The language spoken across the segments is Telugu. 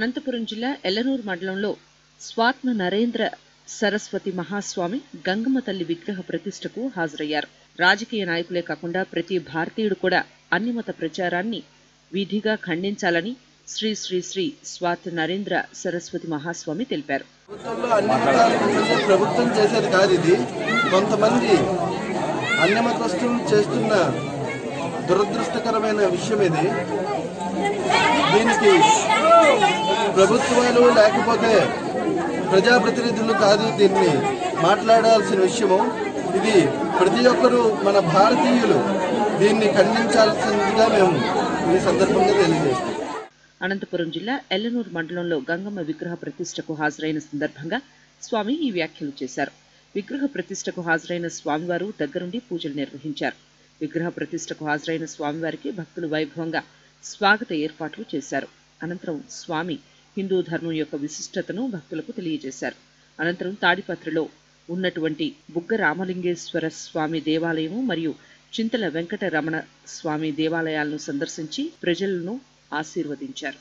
అనంతపురం జిల్లా ఎల్లనూరు మండలంలో స్వాత్మ నరేంద్ర సరస్వతి మహాస్వామి గంగమ్మ తల్లి విగ్రహ ప్రతిష్టకు హాజరయ్యారు రాజకీయ నాయకులే కాకుండా ప్రతి భారతీయుడు కూడా అన్నిమత ప్రచారాన్ని విధిగా ఖండించాలని శ్రీ శ్రీ శ్రీ స్వాత్ నరేంద్ర సరస్వతి మహాస్వామి తెలిపారు ప్రభుత్వంలో అన్ని మతాలు ఉన్నది ప్రభుత్వం చేసేది కాదు ఇది కొంతమంది అన్య మతస్థులు చేస్తున్న దురదృష్టకరమైన విషయం ఇది దీనికి ప్రభుత్వాలు లేకపోతే ప్రజాప్రతినిధులు కాదు దీన్ని మాట్లాడాల్సిన విషయము ఇది ప్రతి ఒక్కరూ మన భారతీయులు దీన్ని ఖండించాల్సిందిగా మేము ఈ సందర్భంగా తెలియజేస్తాం అనంతపురం జిల్లా ఎల్లనూరు మండలంలో గంగమ్మ విగ్రహ ప్రతిష్టకు హాజరైన సందర్భంగా స్వామి ఈ వ్యాఖ్యలు చేశారు విగ్రహ ప్రతిష్టకు హాజరైన స్వామివారు దగ్గరుండి పూజలు నిర్వహించారు విగ్రహ ప్రతిష్టకు హాజరైన స్వామివారికి భక్తులు వైభవంగా స్వాగత ఏర్పాట్లు చేశారు అనంతరం స్వామి హిందూ ధర్మం యొక్క విశిష్టతను భక్తులకు తెలియజేశారు అనంతరం తాడిపత్రిలో ఉన్నటువంటి బుగ్గ రామలింగేశ్వర స్వామి దేవాలయము మరియు చింతల వెంకట రమణ స్వామి దేవాలయాలను సందర్శించి ప్రజలను ఆశీర్వదించారు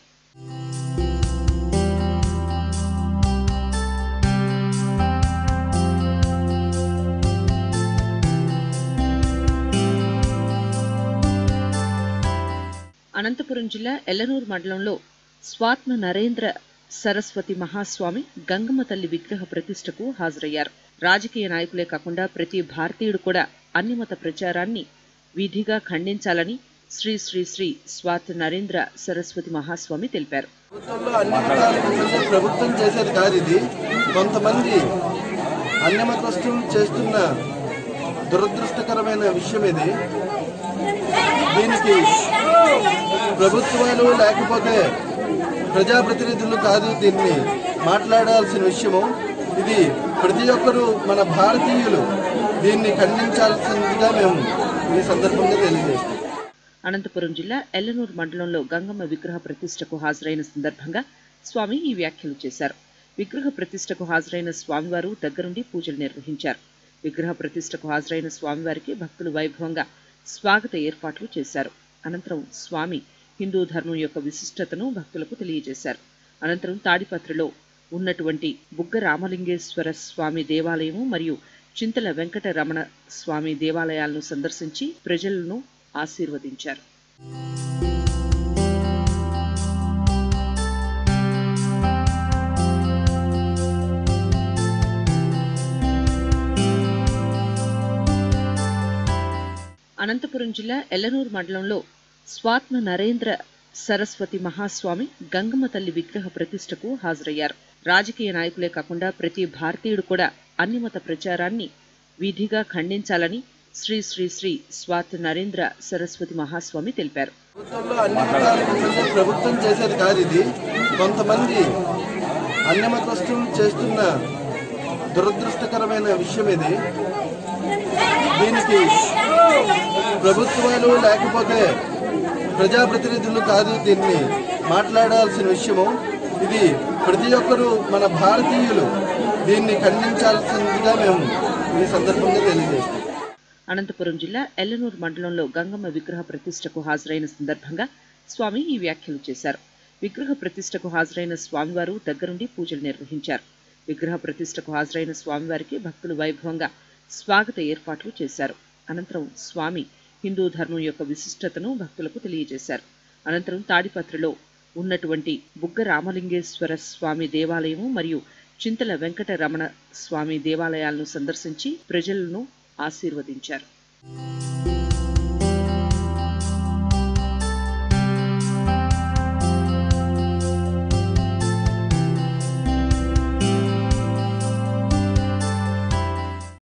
అనంతపురం జిల్లా ఎల్లనూరు మండలంలో స్వాత్మ నరేంద్ర సరస్వతి మహాస్వామి గంగమ్మ తల్లి విగ్రహ ప్రతిష్టకు హాజరయ్యారు రాజకీయ నాయకులే కాకుండా ప్రతి భారతీయుడు కూడా అన్నిమత ప్రచారాన్ని విధిగా ఖండించాలని శ్రీ శ్రీ శ్రీ స్వాత్ నరేంద్ర సరస్వతి మహాస్వామి తెలిపారు ప్రభుత్వంలో అన్ని మతాలు ఉన్నది ప్రభుత్వం చేసేది కాదు ఇది కొంతమంది అన్య మతస్థులు చేస్తున్న దురదృష్టకరమైన విషయం ఇది దీనికి ప్రభుత్వాలు లేకపోతే ప్రజాప్రతినిధులు కాదు దీన్ని మాట్లాడాల్సిన విషయము ఇది ప్రతి ఒక్కరూ మన భారతీయులు దీన్ని ఖండించాల్సిందిగా మేము ఈ సందర్భంగా తెలియజేస్తాం అనంతపురం జిల్లా ఎల్లనూరు మండలంలో గంగమ్మ విగ్రహ ప్రతిష్టకు హాజరైన సందర్భంగా స్వామి ఈ వ్యాఖ్యలు చేశారు విగ్రహ ప్రతిష్టకు హాజరైన స్వామివారు దగ్గరుండి పూజలు నిర్వహించారు విగ్రహ ప్రతిష్టకు హాజరైన స్వామివారికి భక్తులు వైభవంగా స్వాగత ఏర్పాట్లు చేశారు అనంతరం స్వామి హిందూ ధర్మం యొక్క విశిష్టతను భక్తులకు తెలియజేశారు అనంతరం తాడిపత్రిలో ఉన్నటువంటి బుగ్గ రామలింగేశ్వర స్వామి దేవాలయము మరియు చింతల వెంకట రమణ స్వామి దేవాలయాలను సందర్శించి ప్రజలను ఆశీర్వదించారు అనంతపురం జిల్లా ఎల్లనూరు మండలంలో స్వాత్మ నరేంద్ర సరస్వతి మహాస్వామి గంగమ్మ తల్లి విగ్రహ ప్రతిష్టకు హాజరయ్యారు రాజకీయ నాయకులే కాకుండా ప్రతి భారతీయుడు కూడా అన్నిమత ప్రచారాన్ని విధిగా ఖండించాలని శ్రీ శ్రీ శ్రీ స్వాత్ నరేంద్ర సరస్వతి మహాస్వామి తెలిపారు ప్రభుత్వంలో అన్ని మతాలు ఉన్నది ప్రభుత్వం చేసేది కాదు ఇది కొంతమంది అన్య మతస్థులు చేస్తున్న దురదృష్టకరమైన విషయం ఇది దీనికి ప్రభుత్వాలు లేకపోతే ప్రజాప్రతినిధులు కాదు దీన్ని మాట్లాడాల్సిన విషయము ఇది ప్రతి ఒక్కరూ మన భారతీయులు దీన్ని ఖండించాల్సిందిగా మేము ఈ సందర్భంగా తెలియజేస్తాం అనంతపురం జిల్లా ఎల్లనూరు మండలంలో గంగమ్మ విగ్రహ ప్రతిష్టకు హాజరైన సందర్భంగా స్వామి ఈ వ్యాఖ్యలు చేశారు విగ్రహ ప్రతిష్టకు హాజరైన స్వామివారు దగ్గరుండి పూజలు నిర్వహించారు విగ్రహ ప్రతిష్టకు హాజరైన స్వామివారికి భక్తులు వైభవంగా స్వాగత ఏర్పాట్లు చేశారు అనంతరం స్వామి హిందూ ధర్మం యొక్క విశిష్టతను భక్తులకు తెలియజేశారు అనంతరం తాడిపత్రిలో ఉన్నటువంటి బుగ్గ రామలింగేశ్వర స్వామి దేవాలయము మరియు చింతల వెంకట రమణ స్వామి దేవాలయాలను సందర్శించి ప్రజలను ఆశీర్వదించారు